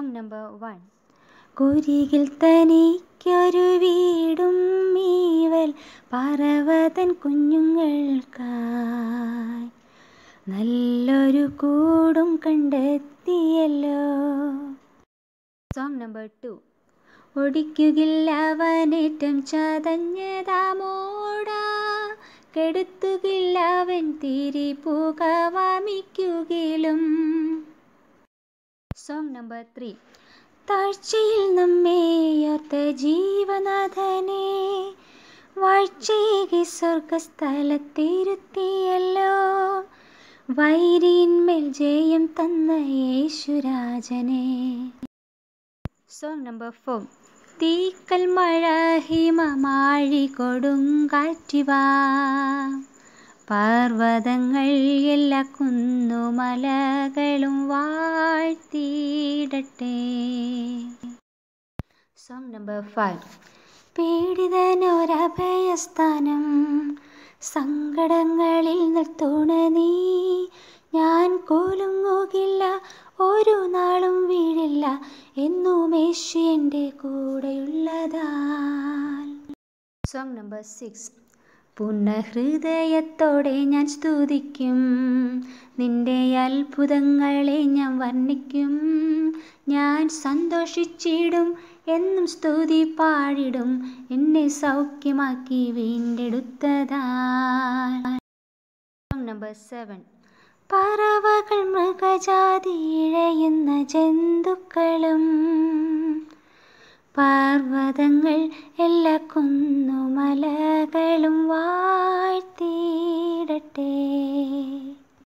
song number one കുരികിൽ തനിക്കൊരു വീടും മീവൽ പറവതൻ കുഞ്ഞുങ്ങൾക്കായി നല്ലൊരു കൂടും കണ്ടെത്തിയല്ലോ സോങ് നമ്പർ ടു ഒടിക്കുകില്ല അവനേറ്റം ചതഞ്ഞതാമോട കെടുത്തുകില്ല അവൻ തിരി പുകവാമിക്കുകിലും സോങ് നമ്പർ ത്രീ താഴ്ചയിൽ നമ്മേയോർത്ത ജീവനാഥനെ വാഴ്ചയേകി സ്വർഗസ്ഥലത്തിരുത്തിയല്ലോ വൈരിന്മേൽ ജയം തന്ന യേശുരാജനെ സോങ് നമ്പർ ഫോർ തീക്കൽ മഴ ഹിമമാഴി കൊടുങ്കാറ്റിവാ പർവ്വതങ്ങൾ എല്ലാ കുന്നുമലകളും വാഴ്ത്തിയിടട്ടെ സോങ് നമ്പർ ഫൈവ് പീഡിതനൊരഭയസ്ഥാനം സങ്കടങ്ങളിൽ നിർത്തുണ നീ ഞാൻ കൊലുങ്ങുകില്ല ഒരു നാളും വീഴില്ല എന്നും യേശു എൻ്റെ കൂടെയുള്ളതാൽ സോങ് നമ്പർ സിക്സ് പൂർണ്ണഹൃദയത്തോടെ ഞാൻ സ്തുതിക്കും നിന്റെ അത്ഭുതങ്ങളെ ഞാൻ വർണ്ണിക്കും ഞാൻ സന്തോഷിച്ചിടും എന്നും സ്തുതി പാടിടും എന്നെ സൗഖ്യമാക്കി വീണ്ടെടുത്തതാ നമ്പർ സെവൻ പറവകൾ മൃഗജാതി ഇഴയുന്ന ജന്തുക്കളും പർവ്വതങ്ങൾ എല്ലാ കുന്നുമലകളും വാഴ്ത്തിയിടട്ടെ